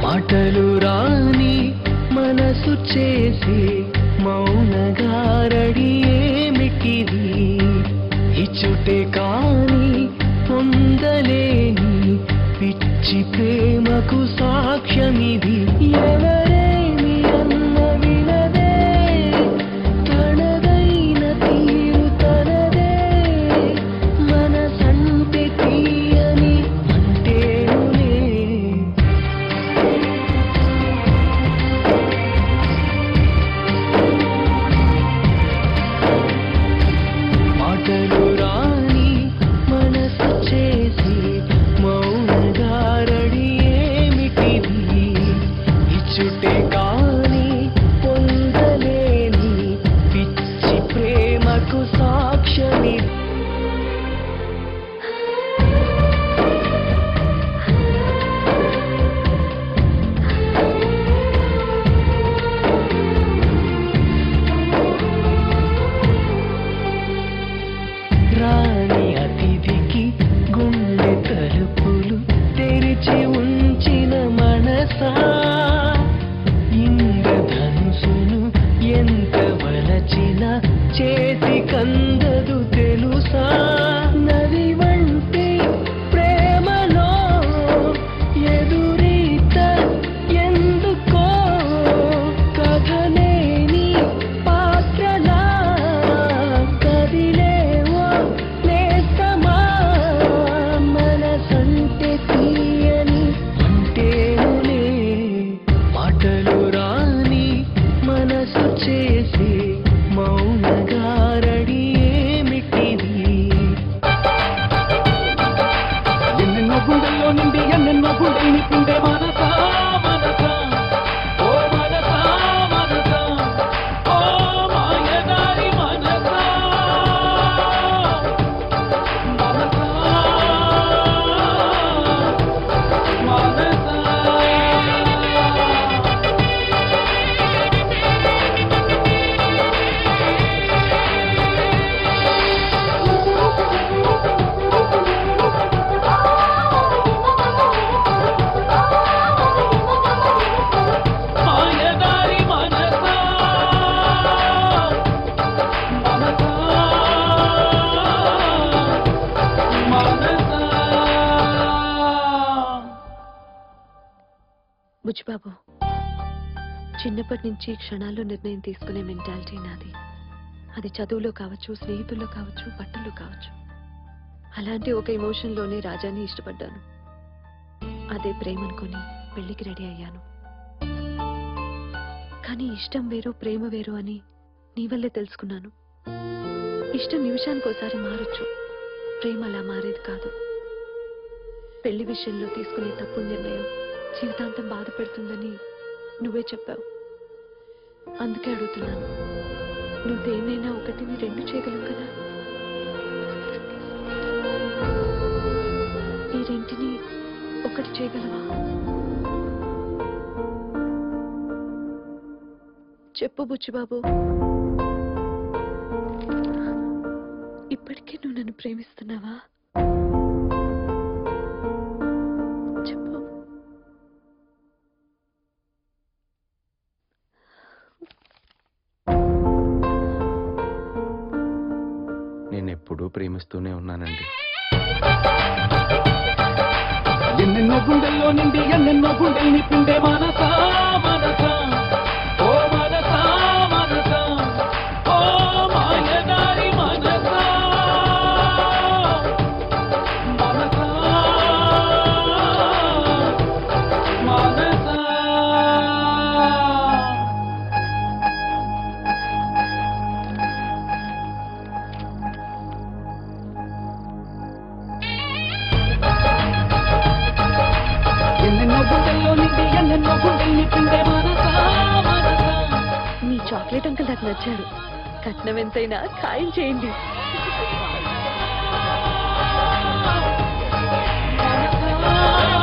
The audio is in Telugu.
మాటలు రాని మనసు చేసి మౌనగారడి ఏమిటిది ఇచ్చుటే కాని పొందలేని పిచ్చి ప్రేమకు సాక్ష్యమిది ఎవరేమి అన్న వినదే తనదైన తీరు తనదే మనసంటే తీయని అంటేనులే మాటలు రాని మనసు చేసి మౌనగారడి ఏమిటిది ఇచ్చుటే కాని పొందలేని పిచ్చి ప్రేమకు సాక్ష్యమి రాని అతిథికి గుండె తలుపులు తెరిచి ఉంచిన మనసా ఇంద్రధనుసును ఎంత వలచిన చేతి కందదు తెలుసా నది వంటి ప్రేమలో ఎదురీత ఎందుకో కథలేని పాత్రలా కదిలేవో నేస్తమా మనసంటే తీయని అంటేనులే మాటలు రాని మనసు చేసి మౌనగారడి ఏమిటిది ఎన్నెన్నో గుండెల్లో నిండి ఎన్నెన్నో గుండెల్ని పిండే మనసా మనసా ఓ మనసా మనసా ఓ మాయదారి మనసా మనసా మనసా మాయదారి మనసా మనసా మనసా బుజ్జిబాబు చిన్నప్పటి నుంచి క్షణాల్లో నిర్ణయం తీసుకునే మెంటాలిటీ నాది అది చదువులో కావచ్చు స్నేహితుల్లో కావచ్చు బట్టల్లో కావచ్చు అలాంటి ఒక ఎమోషన్లోనే రాజాని ఇష్టపడ్డాను అదే ప్రేమ అనుకుని పెళ్లికి రెడీ అయ్యాను కానీ ఇష్టం వేరు ప్రేమ వేరు అని నీ వల్లే తెలుసుకున్నాను ఇష్టం నిమిషానికి ఒకసారి మారొచ్చు ప్రేమ అలా మారేది కాదు పెళ్లి విషయంలో తీసుకునే తప్పు నిర్ణయం జీవితాంతం బాధ పెడుతుందని నువ్వే చెప్పావు అందుకే అడుగుతున్నాను నువ్వు దేన్నైనా ఒకటిని రెండు చేయగలవు కదా ఈ రెంటిని ఒకటి చేయగలవా చెప్పు బుచ్చిబాబు ఇప్పటికే నువ్వు నన్ను ప్రేమిస్తున్నావా చెప్పు నేను ఎప్పుడూ ప్రేమిస్తూనే ఉన్నానండి ఎన్నెన్నో గుండెల్లో నిండి ఎన్నెన్నో గుండెల్ని పిండే మనసా మనసా ఓ మనసా మనసా ఓ మాయదారి మనసా మనసా మనసా ఎన్నెన్నో గుండెల్లో నిండి ఎన్నెన్నో గుండెల్ని పిండే మనసా మనసా మీ చాక్లెట్ అంకుల్ నాకు నచ్చాడు కట్నం ఎంతైనా ఖాయం చేయండి మనసా